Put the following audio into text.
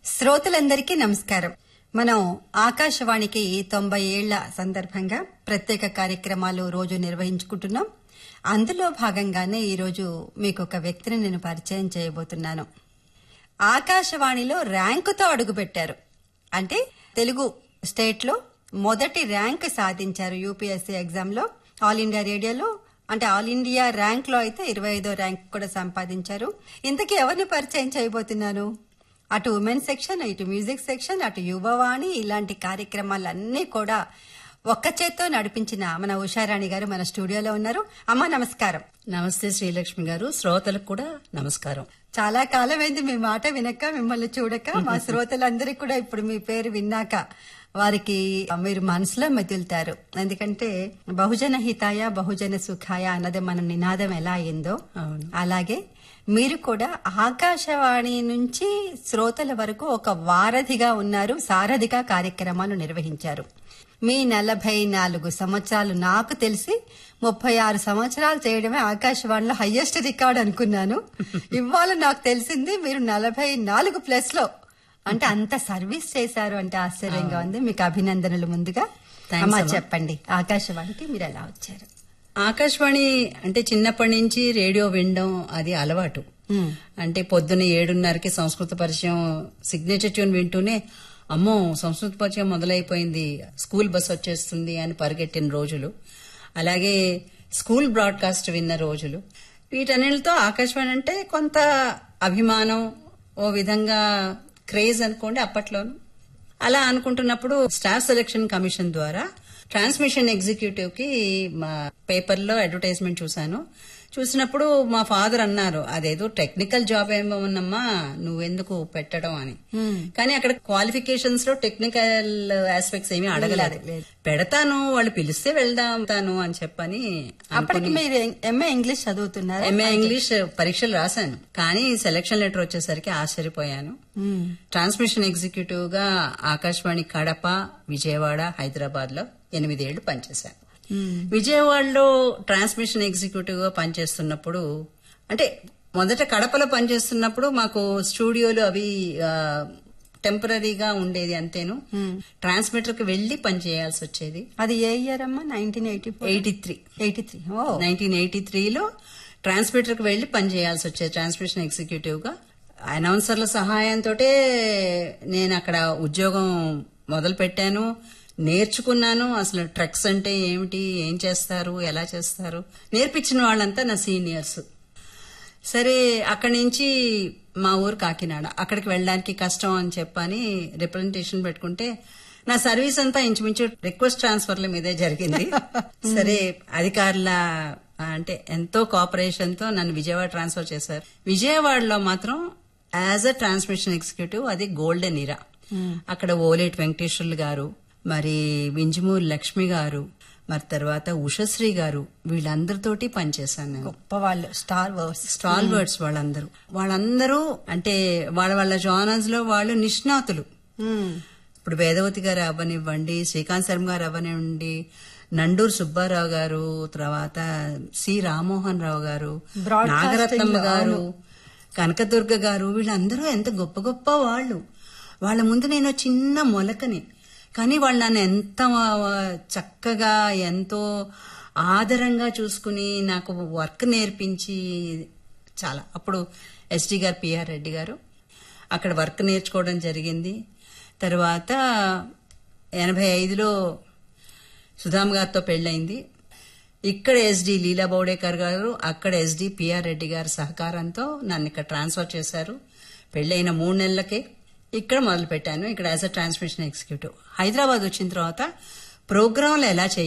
శ్రోతలందరికీ నమస్కారం మనం ఆకాశవాణికి తొంభై ఏళ్ల సందర్భంగా ప్రత్యేక కార్యక్రమాలు రోజు నిర్వహించుకుంటున్నాం అందులో భాగంగానే ఈరోజు మీకు ఒక వ్యక్తిని నేను పరిచయం చేయబోతున్నాను ఆకాశవాణిలో ర్యాంకుతో అడుగుపెట్టారు అంటే తెలుగు స్టేట్ లో మొదటి ర్యాంక్ సాధించారు యూపీఎస్సీ ఎగ్జామ్ లో ఆల్ ఇండియా రేడియోలో అంటే ఆల్ ఇండియా ర్యాంక్ లో అయితే ఇరవై ఐదో ర్యాంక్ కూడా సంపాదించారు ఇంతకీ ఎవరిని పరిచయం చేయబోతున్నాను అటు ఉమెన్ సెక్షన్ ఇటు మ్యూజిక్ సెక్షన్ అటు యువవాణి ఇలాంటి కార్యక్రమాలన్నీ కూడా ఒక్క చేత్తో నడిపించిన మన ఉషారాణి గారు మన స్టూడియోలో ఉన్నారు అమ్మ నమస్కారం నమస్తే శ్రీలక్ష్మి గారు శ్రోతలకు కూడా నమస్కారం చాలా కాలమైంది మీ మాట వినక మిమ్మల్ని చూడక మా శ్రోతలందరికీ కూడా ఇప్పుడు మీ పేరు విన్నాక వారికి మీరు మనసులో మెదులుతారు ఎందుకంటే బహుజన హితాయ బహుజన సుఖాయ అన్నది మన నినాదం ఎలా అయిందో అవును. అలాగే మీరు కూడా ఆకాశవాణి నుంచి శ్రోతల వరకు ఒక వారధిగా ఉన్నారు సారథిగా కార్యక్రమాలు నిర్వహించారు మీ నలభై నాలుగు సంవత్సరాలు నాకు తెలిసి ముప్పై ఆరు సంవత్సరాలు చేయడమే ఆకాశవాణిలో హయ్యెస్ట్ రికార్డ్ అనుకున్నాను ఇవాళ నాకు తెలిసింది మీరు నలభై నాలుగు ప్లస్ లో అంటే అంత సర్వీస్ చేశారు అంటే ఆశ్చర్యంగా ఉంది మీకు అభినందనలు ముందుగా Thanks, అమ్మా అమ్మా. చెప్పండి ఆకాశవాణికి మీరు ఎలా వచ్చారు ఆకాశవాణి అంటే చిన్నప్పటి నుంచి రేడియో వినడం అది అలవాటు మ్మ్. అంటే పొద్దున్న ఏడున్నరకి సంస్కృత పరిచయం సిగ్నేచర్ ట్యూన్ వింటూనే అమ్మో సంస్కృత పరిచయం మొదలైపోయింది స్కూల్ బస్ వచ్చేస్తుంది అని పరిగెట్టిన రోజులు అలాగే స్కూల్ బ్రాడ్కాస్ట్ విన్న రోజులు వీటన్నిటితో ఆకాశవాణి అంటే కొంత అభిమానం ఓ విధంగా క్రేజ్ అనుకోండి అప్పట్లోను అలా అనుకుంటున్నప్పుడు స్టాఫ్ సెలక్షన్ కమిషన్ ద్వారా ట్రాన్స్మిషన్ ఎగ్జిక్యూటివ్ కి మా పేపర్లో అడ్వర్టైజ్మెంట్ చూశాను చూసినప్పుడు మా ఫాదర్ అన్నారు అదేదో టెక్నికల్ జాబ్ ఏమో ఉన్నమ్మా నువ్వెందుకు పెట్టడం అని కానీ అక్కడ క్వాలిఫికేషన్స్ లో టెక్నికల్ ఆస్పెక్ట్స్ ఏమీ అడగలేదు లేదు. పెడతాను వాళ్ళు పిలిస్తే వెళ్దాం అని చెప్పని అప్పటికి మీరు ఎంఏ ఇంగ్లీష్ చదువుతున్నారు ఎంఏ ఇంగ్లీష్ పరీక్షలు రాశాను కానీ సెలక్షన్ లెటర్ వచ్చేసరికి ఆశ్చర్యపోయాను ట్రాన్స్మిషన్ ఎగ్జిక్యూటివ్ గా ఆకాశవాణి కడప విజయవాడ హైదరాబాద్ లో ఎనిమిదేళ్లు పనిచేశాను విజయవాడలో ట్రాన్స్మిషన్ ఎగ్జిక్యూటివ్ గా పనిచేస్తున్నప్పుడు అంటే మొదట కడపలో పనిచేస్తున్నప్పుడు మాకు స్టూడియోలు అవి టెంపరీగా ఉండేది అంతేను ట్రాన్స్మిటర్ కి వెళ్లి పనిచేయాల్సి వచ్చేది అది ఏ ఇయర్ అమ్మా nineteen eighty four eighty three eighty three ఓ నైన్టీన్ ఎయిటీ త్రీలో ట్రాన్స్మిటర్ కి వెళ్లి పనిచేయాల్సి వచ్చేది ట్రాన్స్మిషన్ ఎగ్జిక్యూటివ్ గా అనౌన్సర్ల సహాయంతో నేను అక్కడ ఉద్యోగం మొదలు పెట్టాను నేర్చుకున్నాను అసలు ట్రక్స్ అంటే ఏమిటి ఏం చేస్తారు ఎలా చేస్తారు నేర్పించిన వాళ్ళంతా నా సీనియర్స్ సరే అక్కడి నుంచి మా ఊరు కాకినాడ అక్కడికి వెళ్ళడానికి కష్టం అని చెప్పని రిప్రజెంటేషన్ పెట్టుకుంటే నా సర్వీస్ అంతా ఇంచుమించు రిక్వెస్ట్ ట్రాన్స్ఫర్ల మీదే జరిగింది సరే అధికారుల అంటే ఎంతో కోఆపరేషన్ తో నన్ను విజయవాడ ట్రాన్స్ఫర్ చేశారు విజయవాడలో మాత్రం యాజ్ అ ట్రాన్స్మిషన్ ఎగ్జిక్యూటివ్ అది గోల్డెన్ ఇరా అక్కడ ఓలేటి వెంకటేశ్వర్లు గారు మరి వింజమూరి లక్ష్మి గారు మరి తర్వాత ఉషశ్రీ గారు వీళ్ళందరితోటి పనిచేశాను నేను గొప్ప వాళ్ళు స్టార్ వర్స్ స్టాల్ వర్డ్స్ వాళ్ళందరూ వాళ్ళందరూ అంటే వాళ్ళ వాళ్ళ జానర్స్ లో వాళ్ళు నిష్ణాతులు ఇప్పుడు వేదవతి గారు అవ్వనివ్వండి శ్రీకాంత్ శర్మ గారు అవ్వనివ్వండి నండూరు సుబ్బారావు గారు తర్వాత సి రామ్మోహన్ రావు గారు Broadcasting నాగరత్నమ్మ లో, గారు కనకదుర్గ గారు వీళ్ళందరూ ఎంత గొప్ప గొప్ప వాళ్ళు వాళ్ళ ముందు నేను చిన్న మొలకని కానీ వాళ్ళు నన్ను ఎంత చక్కగా ఎంతో ఆదరంగా చూసుకుని నాకు వర్క్ నేర్పించి చాలా అప్పుడు ఎస్డి గారు పిఆర్ రెడ్డి గారు అక్కడ వర్క్ నేర్చుకోవడం జరిగింది తర్వాత ఎనభై ఐదులో సుధామ్ గారితో పెళ్ళైంది ఇక్కడ ఎస్డి లీలా బౌడేకర్ గారు అక్కడ ఎస్డి పిఆర్ రెడ్డి గారి సహకారంతో నన్ను ఇక్కడ ట్రాన్స్ఫర్ చేశారు పెళ్ళైన మూడు నెలలకే ఇక్కడ మొదలు పెట్టాను ఇక్కడ as a transmission executive Hyderabad వచ్చిన తర్వాత ప్రోగ్రాంలు ఎలా చేయాలి